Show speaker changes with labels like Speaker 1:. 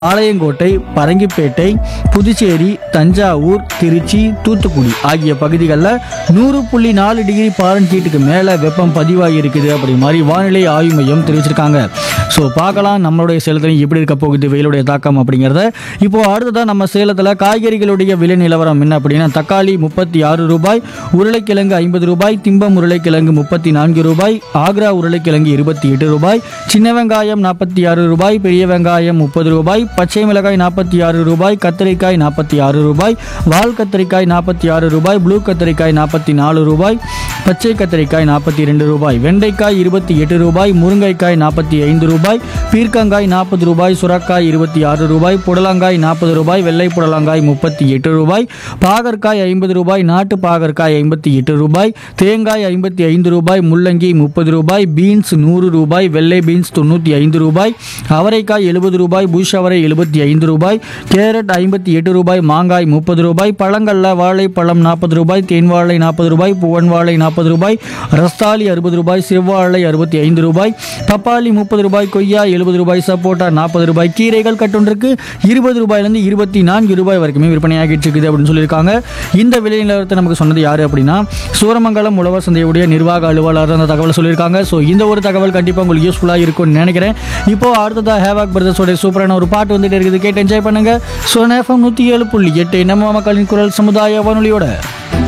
Speaker 1: ஆலயங்கோட்டை பரங்கிப்பேட்டை புதுச்சேரி தஞ்சாவூர் திருச்சி தூத்துக்குடி ஆகிய பகுதிகளில் நூறு புள்ளி நாலு டிகிரி பாரன்ஹீட்டுக்கு மேலே வெப்பம் பதிவாகி இருக்குது அப்படி மாதிரி வானிலை ஆய்வு மையம் தெரிவிச்சிருக்காங்க ஸோ பார்க்கலாம் நம்மளுடைய சேலத்தில் எப்படி இருக்க போகுது வெயிலுடைய தாக்கம் அப்படிங்கிறத இப்போ அடுத்ததாக நம்ம சேலத்தில் காய்கறிகளுடைய விலை நிலவரம் என்ன அப்படின்னா தக்காளி முப்பத்தி ஆறு ரூபாய் உருளைக்கிழங்கு ஐம்பது ரூபாய் திம்பம் உருளைக்கிழங்கு முப்பத்தி நான்கு ரூபாய் ஆக்ரா உருளைக்கிழங்கு இருபத்தி எட்டு ரூபாய் சின்ன வெங்காயம் நாற்பத்தி ஆறு ரூபாய் பெரிய வெங்காயம் முப்பது ரூபாய் பச்சை மிளகாய் நாற்பத்தி ஆறு ரூபாய் கத்திரிக்காய் நாற்பத்தி ஆறு ரூபாய் வால் கத்திரிக்காய் நாற்பத்தி ஆறு ரூபாய் ப்ளூ கத்திரிக்காய் நாற்பத்தி நாலு ரூபாய் பச்சை கத்திரிக்காய் நாற்பத்தி ரெண்டு ரூபாய் வெண்டைக்காய் இருபத்தி எட்டு ரூபாய் முருங்கைக்காய் நாற்பத்தி ஐந்து ரூபாய் பீர்க்கங்காய் நாற்பது ரூபாய் சுரக்காய் இருபத்தி ஆறு ரூபாய் புடலங்காய் நாற்பது ரூபாய் வெள்ளை புடலங்காய் முப்பத்தி எட்டு ரூபாய் பாகற்காய் ஐம்பது ரூபாய் நாட்டு பாகற்காய் ஐம்பத்தி எட்டு ரூபாய் தேங்காய் ஐம்பத்தி ஐந்து ரூபாய் முள்ளங்கி முப்பது ரூபாய் பீன்ஸ் நூறு ரூபாய் வெள்ளை பீன்ஸ் தொண்ணூற்றி ஐந்து ரூபாய் அவரைக்காய் எழுபது ரூபாய் புஷ் அவரை எழுபத்தி ஐந்து ரூபாய் கேரட் ஐம்பத்தி எட்டு ரூபாய் மாங்காய் முப்பது ரூபாய் பழங்கள்ல வாழைப்பழம் நாற்பது ரூபாய் தேன் வாழை நாற்பது ரூபாய் புவன் வாழை நாற்பது ரூபாய் ரஸ்தாலி அறுபது ரூபாய் செவ்வாழை அறுபத்தி ஐந்து ரூபாய் பப்பாளி முப்பது ரூபாய் கொய்யா எழுபது ரூபாய் சப்போட்டா நாற்பது ரூபாய் கீரைகள் கட்டொன்றுக்கு இருபது ரூபாயிலிருந்து இருபத்தி நான்கு ரூபாய் வரைக்குமே விற்பனையாகிட்டு இருக்குது அப்படின்னு சொல்லியிருக்காங்க இந்த விலை நிலவரத்தை நமக்கு சொன்னது யாரு அப்படின்னா சூரமங்கலம் உழவர் சந்தையுடைய நிர்வாக அலுவலர் அந்த தகவல் சொல்லியிருக்காங்க ஸோ இந்த ஒரு தகவல் கண்டிப்பாக உங்களுக்கு யூஸ்ஃபுல்லாக இருக்கும்னு நினைக்கிறேன் இப்போ அடுத்ததாக ஹேவாக் பிரதர்ஸோட சூப்பரான ஒரு பாட்டு வந்துட்டு இருக்குது கேட்டு என்ஜாய் பண்ணுங்க ஸோ நேஃபம் நூற்றி ஏழு புள்ளி எட்டு நம்ம மக்களின் குரல் சமுதாய வானொலியோட